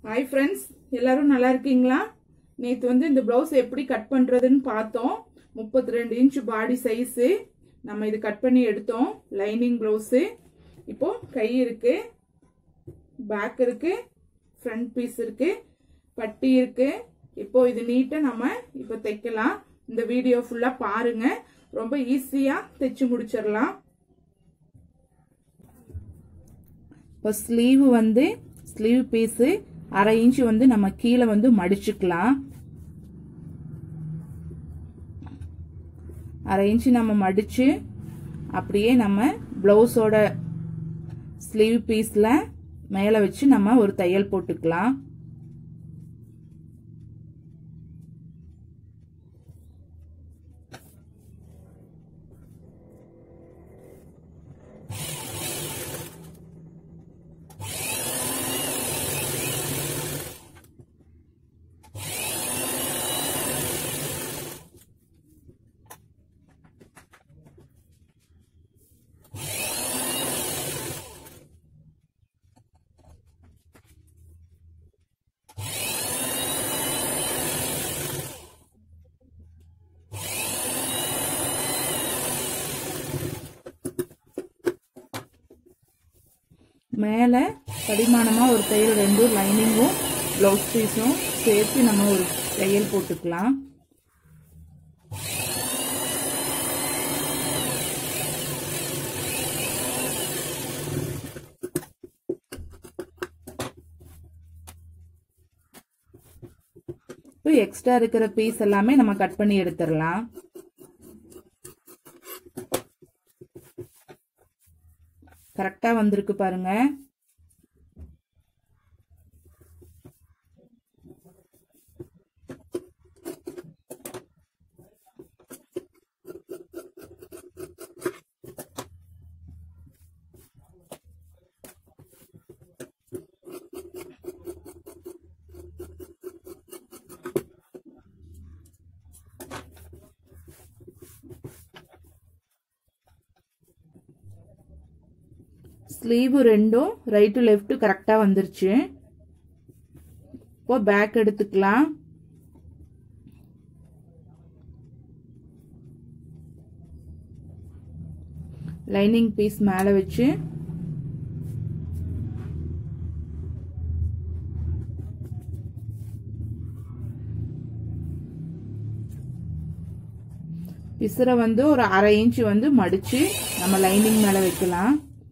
hi friends எல்லாரும் நல்லா இருக்கீங்களா நேற்று வந்து இந்த ப்ளவுஸ் எப்படி கட் பண்ணுறதுன்னு பார்த்தோம் முப்பத்தி ரெண்டு இன்ச் பாடி சைஸு நம்ம இது கட் பண்ணி எடுத்தோம் லைனிங் ப்ளவுஸு இப்போ கை இருக்கு பேக் இருக்கு ஃப்ரண்ட் பீஸ் இருக்கு பட்டி இருக்கு இப்போ இது நீட்டாக நம்ம இப்போ தைக்கலாம் இந்த வீடியோ ஃபுல்லாக பாருங்க ரொம்ப ஈஸியாக தைச்சு முடிச்சிடலாம் இப்போ ஸ்லீவ் வந்து ஸ்லீவ் பீஸு அரை இன்ச்சு வந்து நம்ம கீழே வந்து மடிச்சுக்கலாம் அரை இன்ச்சு நம்ம மடிச்சு அப்படியே நம்ம ப்ளவுஸோட ஸ்லீவ் பீஸில் மேலே வச்சு நம்ம ஒரு தையல் போட்டுக்கலாம் மேலே படிமானமாக ஒரு தையல் ரெண்டும் லைனிங்கும் ப்ளவுஸ் பீஸும் சேர்த்து நம்ம ஒரு தையல் போட்டுக்கலாம் இப்போ எக்ஸ்ட்ரா இருக்கிற பீஸ் எல்லாமே நம்ம கட் பண்ணி எடுத்துடலாம் கரெக்டாக வந்திருக்கு பாருங்க ஸ்லீவு ரெண்டும் ரைட்டு லெஃப்ட் கரெக்டாக வந்துருச்சு இப்போ பேக் எடுத்துக்கலாம் லைனிங் பீஸ் மேலே வச்சு பிசுரை வந்து ஒரு அரை இன்ச் வந்து மடிச்சு நம்ம லைனிங் மேலே வைக்கலாம்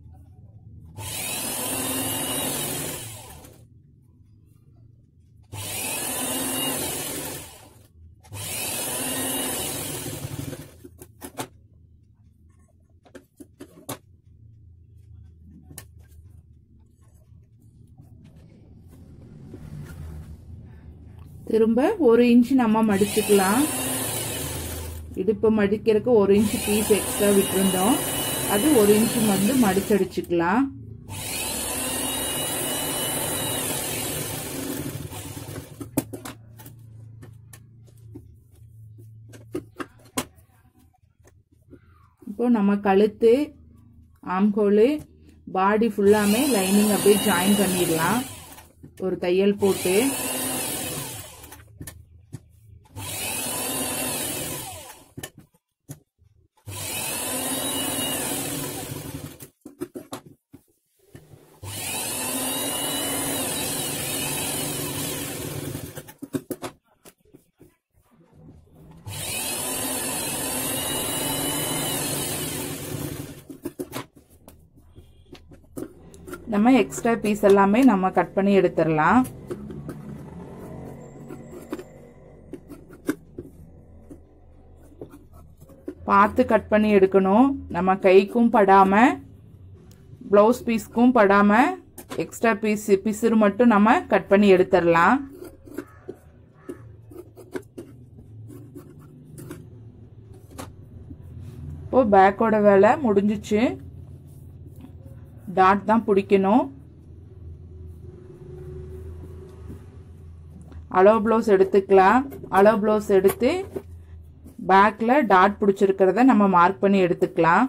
திரும்ப ஒரு இன்ச் நம்ம மடிச்சுக்கலாம் இடுப்பு மடிக்கிறதுக்கு ஒரு இன்ச் பீஸ் எக்ஸ்ட்ரா விட்டுருந்தோம் அது ஒரு இன்ச் வந்து மடிச்சடிச்சுக்கலாம் இப்போ நம்ம கழுத்து ஆம்கோலு பாடி ஃபுல்லாமே லைனிங் அப்படியே ஜாயின் பண்ணிடலாம் ஒரு தையல் போட்டு நம்ம எக்ஸ்ட்ரா பீஸ் எல்லாமே நம்ம கட் பண்ணி எடுத்துடலாம் பார்த்து கட் பண்ணி எடுக்கணும் நம்ம கைக்கும் படாம ப்ளவுஸ் பீஸ்க்கும் படாம எக்ஸ்ட்ரா பீஸ் பிசுறு மட்டும் நம்ம கட் பண்ணி எடுத்துடலாம் இப்போ பேக்கோட வேலை முடிஞ்சிச்சு டாட் தான் பிடிக்கணும் அளவு ப்ளவுஸ் எடுத்துக்கலாம் அளவு ப்ளவுஸ் எடுத்து பேக்கில் டாட் பிடிச்சிருக்கிறத நம்ம மார்க் பண்ணி எடுத்துக்கலாம்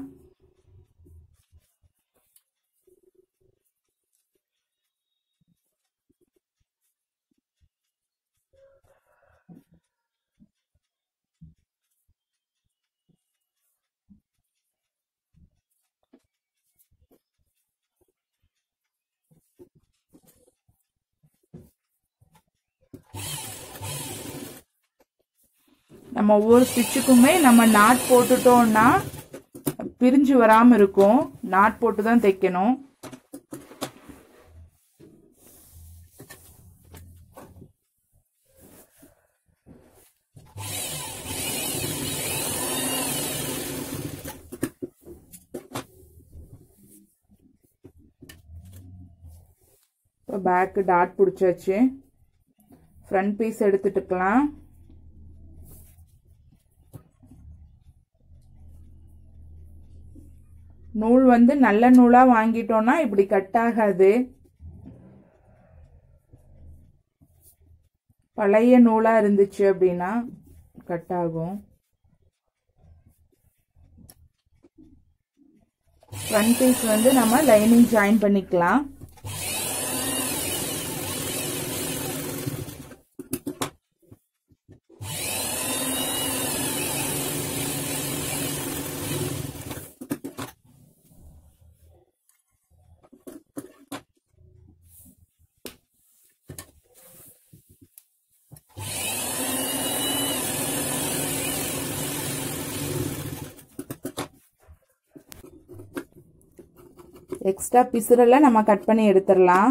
நம்ம ஒவ்வொரு ஸ்டிச்சுக்குமே நம்ம நாட் போட்டுட்டோம்னா பிரிஞ்சு வராம இருக்கும் நாட் போட்டு தான் தைக்கணும் இப்போ பேக்கு டாட் பிடிச்சாச்சு ஃப்ரண்ட் பீஸ் எடுத்துட்டுக்கலாம் நூல் வந்து நல்ல நூலாக வாங்கிட்டோம்னா இப்படி கட் ஆகாது பழைய நூலாக இருந்துச்சு அப்படின்னா கட் ஆகும் ஃப்ரண்ட் பீஸ் வந்து நம்ம லைனிங் ஜாயின் பண்ணிக்கலாம் எக்ஸ்ட்ரா பிசுரெல்லாம் நம்ம கட் பண்ணி எடுத்துடலாம்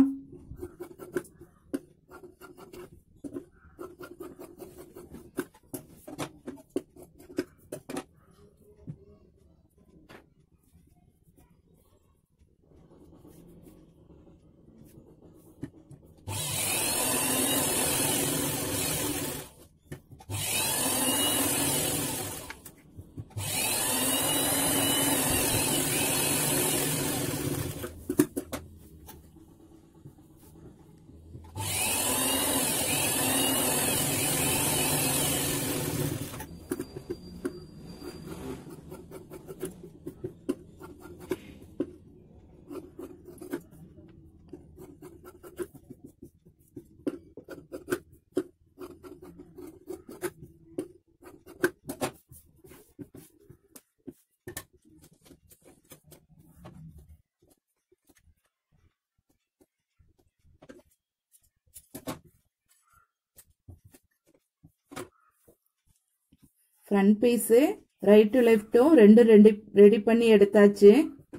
ஃப்ரண்ட் பீஸு ரைட் டு லெஃப்ட்டும் ரெண்டு ரெண்டு ரெடி பண்ணி எடுத்தாச்சு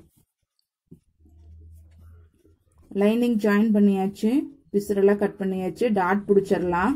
லைனிங் ஜாயின் பண்ணியாச்சு பிசுரெல்லாம் கட் பண்ணியாச்சு டாட் பிடிச்சிடலாம்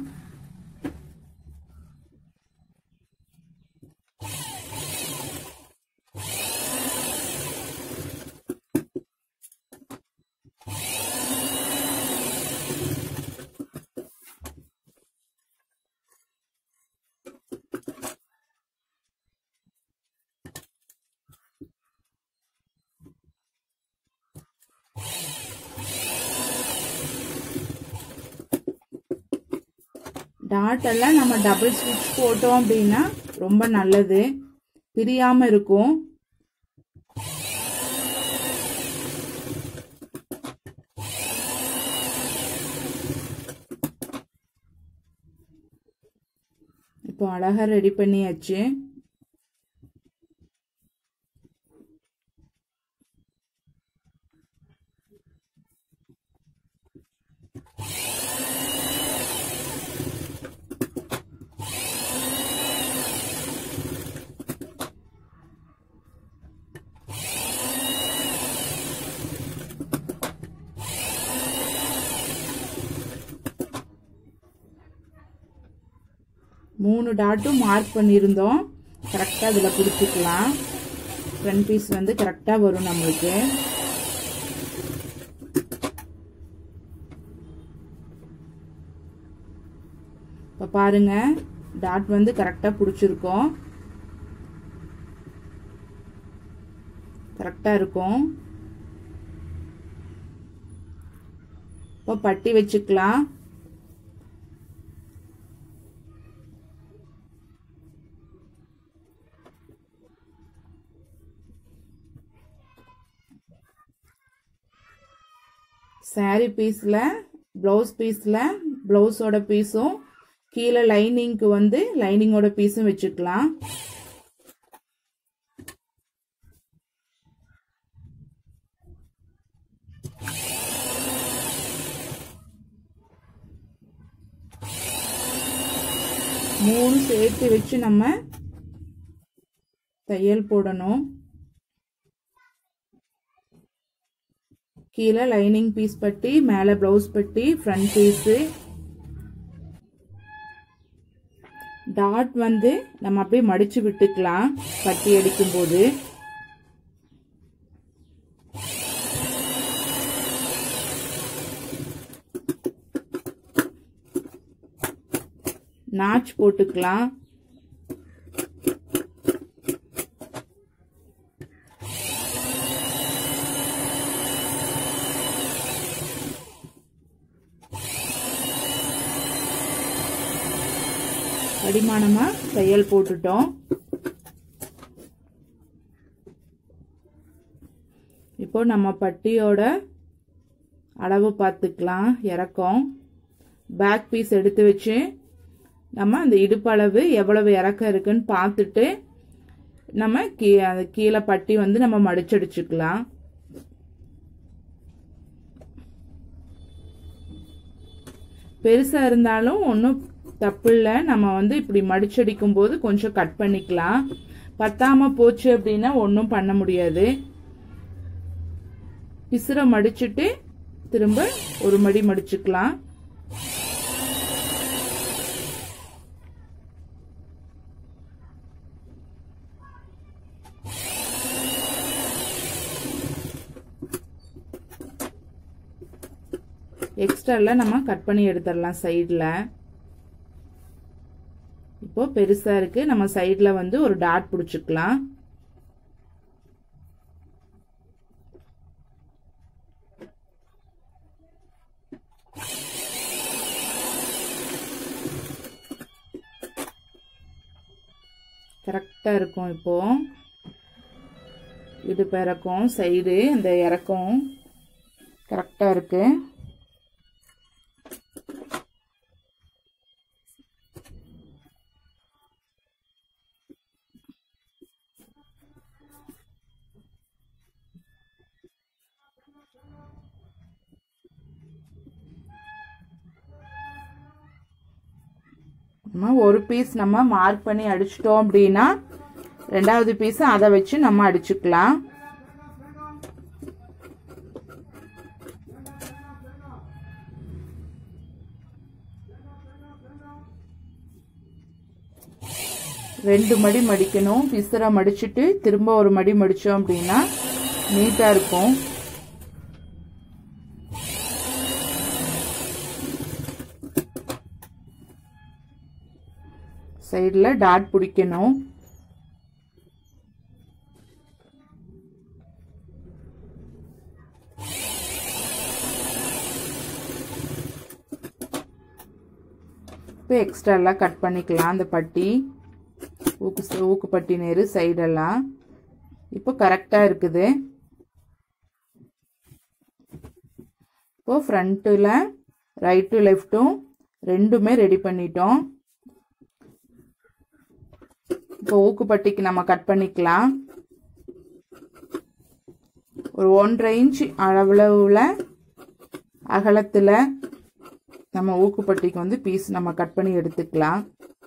டாட் எல்லாம் நம்ம டபுள் ஸ்டிச் போட்டோம் அப்படின்னா ரொம்ப நல்லது பிரியாம இருக்கும் இப்போ அழகா ரெடி பண்ணியாச்சு மூணு டாட்டும் மார்க் பண்ணியிருந்தோம் கரெக்டாக இதில் பிடிச்சிக்கலாம் ஃப்ரண்ட் பீஸ் வந்து கரெக்டாக வரும் நம்மளுக்கு இப்போ பாருங்க டாட் வந்து கரெக்டாக பிடிச்சிருக்கோம் கரெக்டாக இருக்கும் இப்போ பட்டி வச்சுக்கலாம் சாரி பீஸில் ப்ளவுஸ் பீஸில் ப்ளவுஸோட பீஸும் கீழே லைனிங்க்கு வந்து லைனிங்கோட பீஸும் வச்சுக்கலாம் மூணு சேர்த்து வச்சு நம்ம தையல் போடணும் கீழே லைனிங் பீஸ் பட்டி மேலே ப்ளவுஸ் பட்டி ஃப்ரண்ட் பீஸு டாட் வந்து நம்ம அப்படியே மடிச்சு விட்டுக்கலாம் பட்டி அடிக்கும்போது நாச் போட்டுக்கலாம் அடிமானமா தையல் போட்டுட்டோம் இப்போ நம்ம பட்டியோட அளவு பார்த்துக்கலாம் இறக்கம் பேக் பீஸ் எடுத்து வச்சு நம்ம அந்த இடுப்பளவு எவ்வளவு இறக்கம் இருக்குன்னு பார்த்துட்டு நம்ம கீ அந்த கீழே பட்டி வந்து நம்ம மடிச்சடிச்சுக்கலாம் பெருசாக இருந்தாலும் ஒன்றும் தப்பு இல்லை நம்ம வந்து இப்படி மடிச்சடிக்கும் போது கொஞ்சம் கட் பண்ணிக்கலாம் பத்தாம போச்சு அப்படின்னா ஒன்றும் பண்ண முடியாது பிசுற மடிச்சுட்டு திரும்ப ஒரு மடி மடிச்சுக்கலாம் எக்ஸ்ட்ரால நம்ம கட் பண்ணி எடுத்துடலாம் சைடில் இப்போ பெருசா இருக்கு நம்ம சைடில் வந்து ஒரு டாட் பிடிச்சிக்கலாம் கரெக்டாக இருக்கும் இப்போ இடுப்பு இறக்கம் சைடு அந்த இறக்கம் கரெக்டாக இருக்கு நம்ம ஒரு பீஸ் நம்ம மார்க் பண்ணி அடிச்சிட்டோம் அப்படின்னா ரெண்டாவது பீஸ் அதை வச்சு நம்ம அடிச்சுக்கலாம் ரெண்டு மடி மடிக்கணும் பிசரா மடிச்சுட்டு திரும்ப ஒரு மடி மடிச்சோம் அப்படின்னா நீட்டா இருக்கும் சைடில் டாட் பிடிக்கணும் இப்போ எக்ஸ்ட்ராலாம் கட் பண்ணிக்கலாம் அந்த பட்டி ஊக்கு ஊக்கு பட்டி நேரு சைடெல்லாம் இப்போ கரெக்டாக இருக்குது இப்போ ஃப்ரண்ட்டில் ரைட்டு லெஃப்ட்டும் ரெண்டுமே ரெடி பண்ணிட்டோம் இப்போ ஊக்குப்பட்டிக்கு நம்ம கட் பண்ணிக்கலாம் ஒரு ஒன்றரை இன்ச் அளவில் அகலத்தில் நம்ம ஊக்குப்பட்டிக்கு வந்து பீஸ் நம்ம கட் பண்ணி எடுத்துக்கலாம்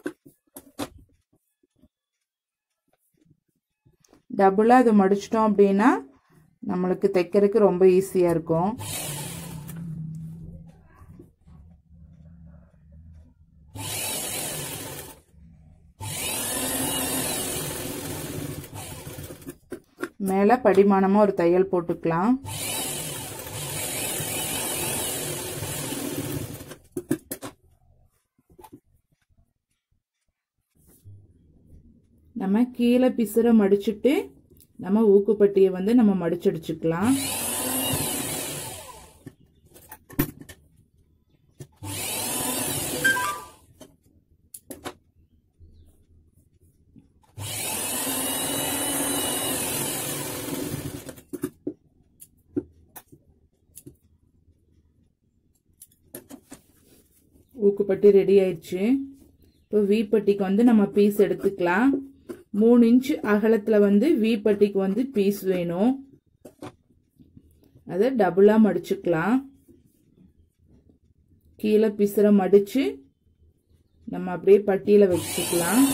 டபுளாக அது மடிச்சிட்டோம் அப்படின்னா நம்மளுக்கு தைக்கிறதுக்கு ரொம்ப ஈஸியாக இருக்கும் மேலே படிமானமாக ஒரு தையல் போட்டுக்கலாம் நம்ம கீழே பிசுற மடிச்சுட்டு நம்ம ஊக்குப்பட்டியை வந்து நம்ம மடிச்சடிச்சுக்கலாம் ஊக்குப்பட்டி ரெடி ஆயிடுச்சு இப்போ வி பட்டிக்கு வந்து நம்ம பீஸ் எடுத்துக்கலாம் மூணு இன்ச் அகலத்தில் வந்து வி பட்டிக்கு வந்து பீஸ் வேணும் அதை டபுளாக மடிச்சுக்கலாம் கீழே பிசுற மடித்து நம்ம அப்படியே பட்டியில் வச்சுக்கலாம்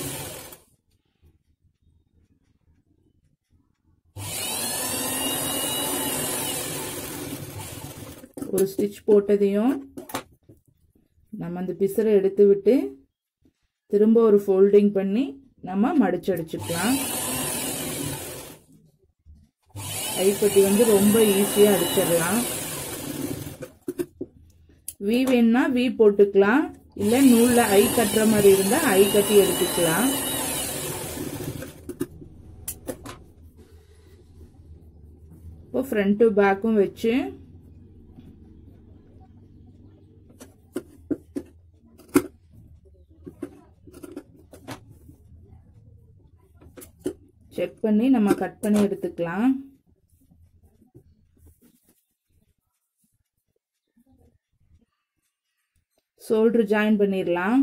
ஒரு ஸ்டிச் போட்டதையும் நம்ம அந்த பிசரை எடுத்து விட்டு திரும்ப ஒரு ஃபோல்டிங் பண்ணி நம்ம மடிச்சடிச்சுக்கலாம் கைப்பட்டி வந்து ரொம்ப ஈஸியாக அடிச்சிடலாம் வி வேணும்னா வி போட்டுக்கலாம் இல்லை நூலில் ஐ கட்டுற மாதிரி இருந்தால் ஐ கட்டி எடுத்துக்கலாம் இப்போ ஃப்ரண்ட்டு பேக்கும் வச்சு செக் பண்ணி நம்ம கட் பண்ணி எடுத்துக்கலாம் ஷோல்டர் ஜாயின் பண்ணிடலாம்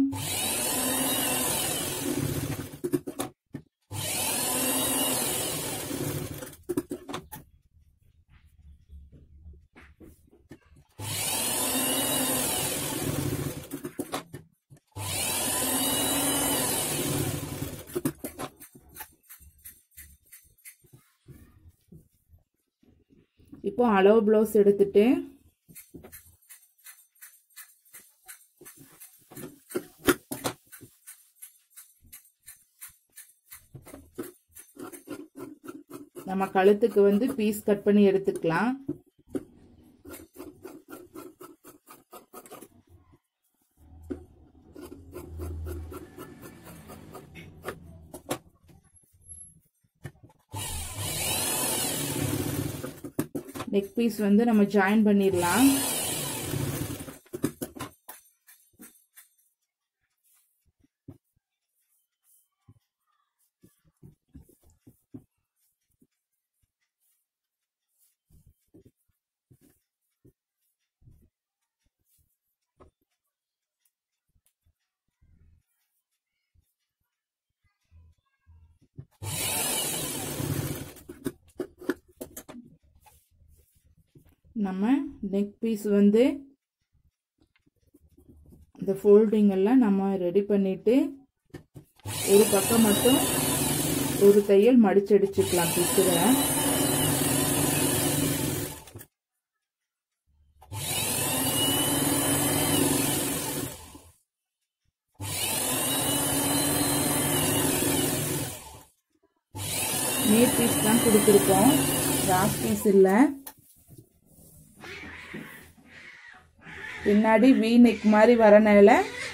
இப்போ அளவு ப்ளவுஸ் எடுத்துட்டு நம்ம கழுத்துக்கு வந்து பீஸ் கட் பண்ணி எடுத்துக்கலாம் நெக் பீஸ் வந்து நம்ம ஜாயின் பண்ணிடலாம் நம்ம நெக் பீஸ் வந்து இந்த ஃபோல்டிங் எல்லாம் நம்ம ரெடி பண்ணிட்டு ஒரு பக்கம் மட்டும் ஒரு தையல் மடிச்சடிச்சுக்கலாம் பிசுரை நேர் பீஸ் தான் கொடுத்துருக்கோம் கிராஸ் பீஸ் இல்லை பின்னாடி வி நெக் மாதிரி வரனால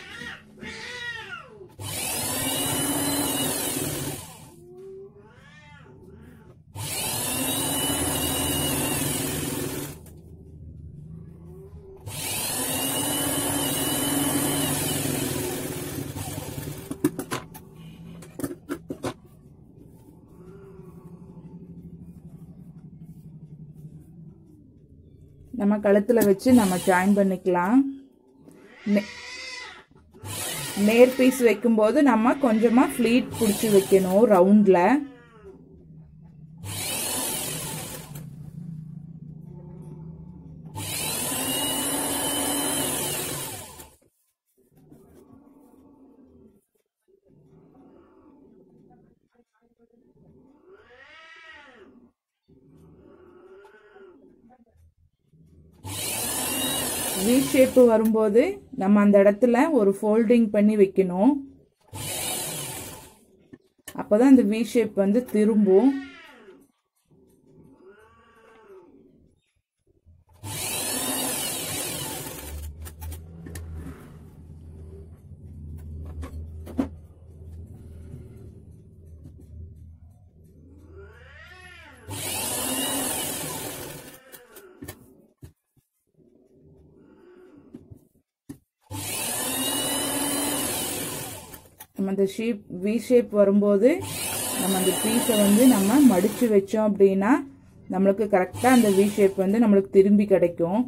நம்ம கழுத்தில் வச்சு நம்ம ஜாயின் பண்ணிக்கலாம் நேர் பீஸ் வைக்கும்போது நம்ம கொஞ்சமாக ஃப்ளீட் பிடிச்சி வைக்கணும் ரவுண்டில் வி ஷேப்பு வரும்போது நம்ம அந்த இடத்துல ஒரு ஃபோல்டிங் பண்ணி வைக்கணும் அப்போதான் அந்த வி ஷேப் வந்து திரும்பும் நம்ம அந்த ஷேப் வி ஷேப் வரும்போது நம்ம அந்த பீஸை வந்து நம்ம மடித்து வச்சோம் அப்படின்னா நம்மளுக்கு கரெக்டாக அந்த வி ஷேப் வந்து நம்மளுக்கு திரும்பி கிடைக்கும்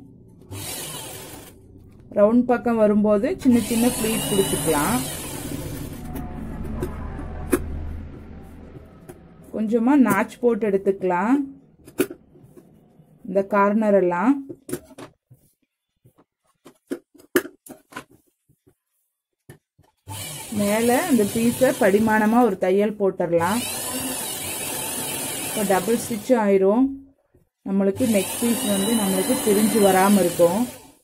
ரவுண்ட் பக்கம் வரும்போது சின்ன சின்ன ஃப்ளீட் பிடிச்சிக்கலாம் கொஞ்சமாக நாச் போட்டு எடுத்துக்கலாம் இந்த கார்னர் எல்லாம் மேலே அந்த பீஸை படிமானமாக ஒரு தையல் போட்டுடலாம் இப்போ டபுள் ஸ்டிச் ஆயிரும் நம்மளுக்கு நெக் பீஸ் வந்து நம்மளுக்கு பிரிஞ்சு வராமல் இருக்கும்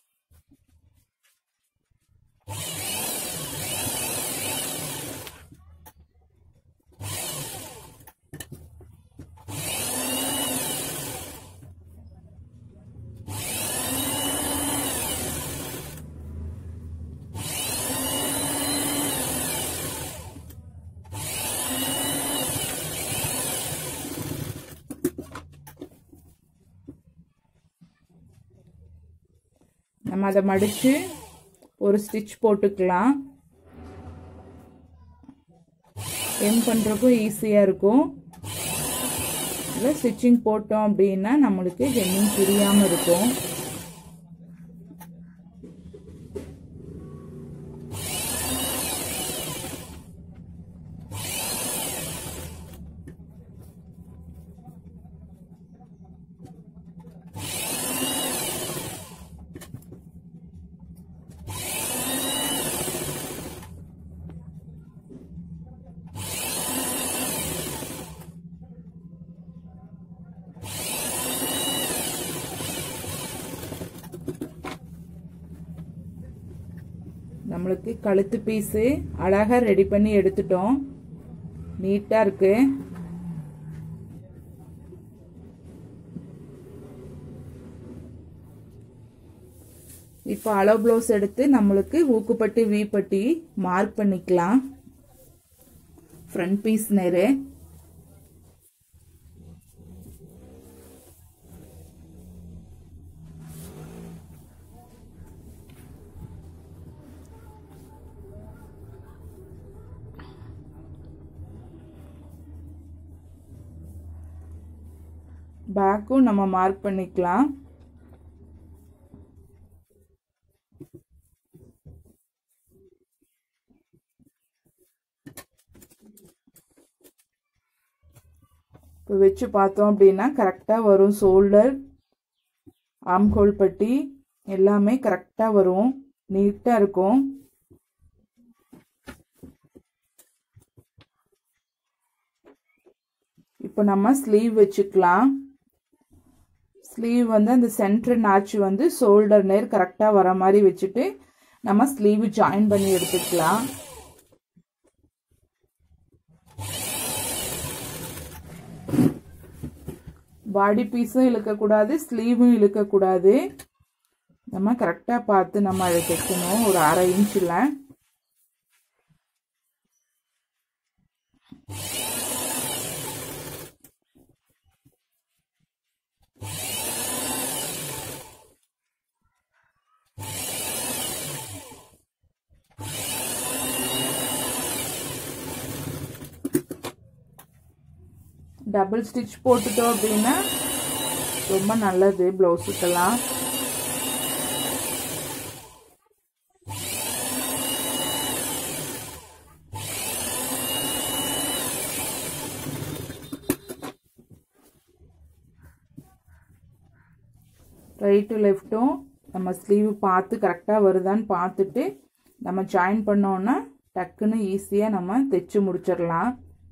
நம்ம அதை மடித்து ஒரு ஸ்டிச் போட்டுக்கலாம் எம் பண்ணுறக்கும் ஈஸியாக இருக்கும் இல்லை ஸ்டிச்சிங் போட்டோம் அப்படின்னா நம்மளுக்கு ஹெம்மிங் புரியாமல் இருக்கும் நம்மளுக்கு கழுத்து பீஸு அழகாக ரெடி பண்ணி எடுத்துட்டோம் நீட்டாக இருக்கு இப்போ அளவு ப்ளவுஸ் எடுத்து நம்மளுக்கு ஊக்குப்பட்டி வீப்பட்டி மார்க் பண்ணிக்கலாம் ஃப்ரண்ட் பீஸ் நேரு பேக்கும் நம்ம மார்க் பண்ணிக்கலாம் இப்போ வச்சு பார்த்தோம் அப்படின்னா கரெக்டாக வரும் ஷோல்டர் ஆம்கோல் பட்டி எல்லாமே கரெக்டாக வரும் நீட்டாக இருக்கும் இப்போ நம்ம ஸ்லீவ் வச்சுக்கலாம் ஸ்லீவ் வந்து அந்த சென்டர் நாச் வந்து ஷோல்டர் நேர் கரெக்டாக வர மாதிரி வச்சுட்டு நம்ம ஸ்லீவ் ஜாயின் பண்ணி எடுத்துக்கலாம் பாடி பீஸும் இழுக்கக்கூடாது ஸ்லீவும் இழுக்கக்கூடாது நம்ம கரெக்டாக பார்த்து நம்ம அதை தைக்கணும் ஒரு அரை இன்ச்சில் டபுள் ஸ்டிச் போட்டுட்டோம் அப்படின்னா ரொம்ப நல்லது ப்ளவுஸுக்கெல்லாம் ரைட்டு லெஃப்ட்டும் நம்ம ஸ்லீவ் பார்த்து கரெக்டாக வருதான்னு பார்த்துட்டு நம்ம ஜாயின் பண்ணோன்னா டக்குன்னு ஈஸியாக நம்ம தைச்சு முடிச்சிடலாம்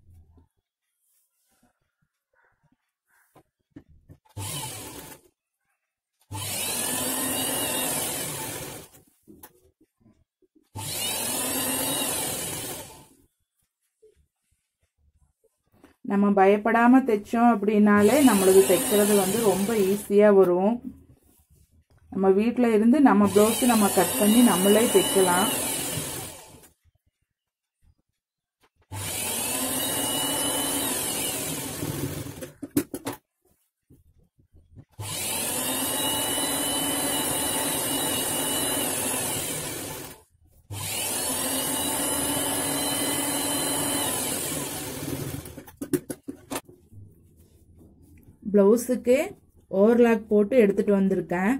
நம்ம பயப்படாமல் தைச்சோம் அப்படின்னாலே நம்மளுக்கு தைக்கிறது வந்து ரொம்ப ஈஸியாக வரும் நம்ம வீட்டில் இருந்து நம்ம ப்ளவுஸு நம்ம கட் பண்ணி நம்மளே தைக்கலாம் ப்ளவுஸுக்கு ஓவர்லாக் போட்டு எடுத்துகிட்டு வந்திருக்கேன்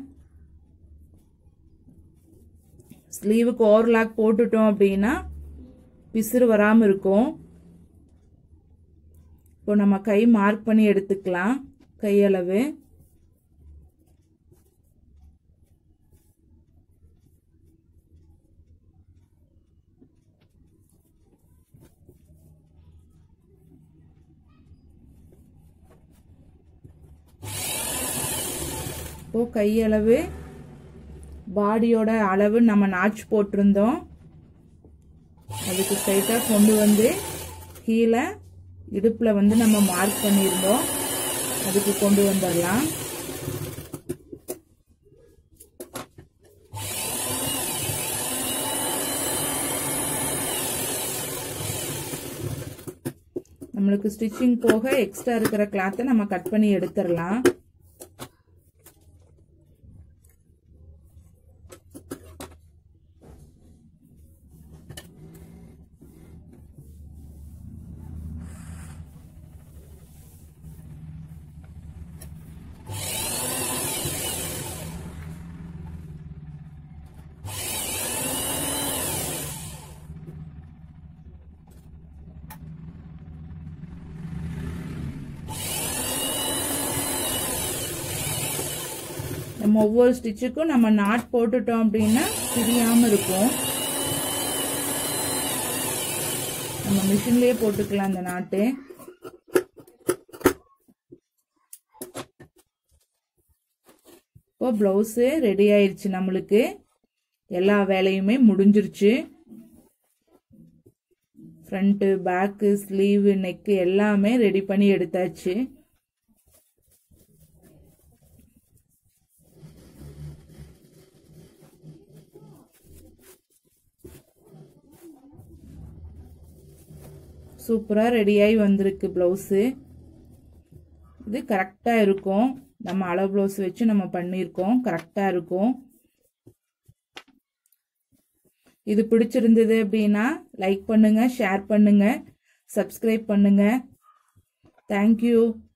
ஸ்லீவுக்கு ஓவர்லாக் போட்டுட்டோம் அப்படின்னா பிசுறு வராமல் இருக்கும் இப்போ நம்ம கை மார்க் பண்ணி எடுத்துக்கலாம் கையளவு இப்போது கையளவு பாடியோட அளவு நம்ம நாச் போட்டிருந்தோம் அதுக்கு ஸ்ட்ரைட்டாக கொண்டு வந்து கீழே இடுப்பில் வந்து நம்ம மார்க் பண்ணியிருந்தோம் அதுக்கு கொண்டு வந்துடலாம் நம்மளுக்கு ஸ்டிச்சிங் போக எக்ஸ்ட்ரா இருக்கிற கிளாத்தை நம்ம கட் பண்ணி எடுத்துடலாம் நம்ம ஒவ்வொரு ஸ்டிச்சுக்கும் நம்ம நாட் போட்டுட்டோம் அப்படின்னா பிரியாம இருக்கும் நம்ம மிஷின்லயே போட்டுக்கலாம் அந்த நாட்டு இப்போ ப்ளவுஸு ரெடி ஆயிடுச்சு நம்மளுக்கு எல்லா வேலையுமே முடிஞ்சிருச்சு ஃப்ரண்ட்டு பேக்கு ஸ்லீவு நெக்கு எல்லாமே ரெடி பண்ணி எடுத்தாச்சு சூப்பராக ரெடியாகி வந்திருக்கு ப்ளவுஸு இது கரெக்டாக இருக்கும் நம்ம அளவு ப்ளவுஸ் வச்சு நம்ம பண்ணியிருக்கோம் கரெக்டாக இருக்கும் இது பிடிச்சிருந்தது அப்படின்னா லைக் பண்ணுங்கள் ஷேர் பண்ணுங்கள் சப்ஸ்கிரைப் பண்ணுங்கள் தேங்க்யூ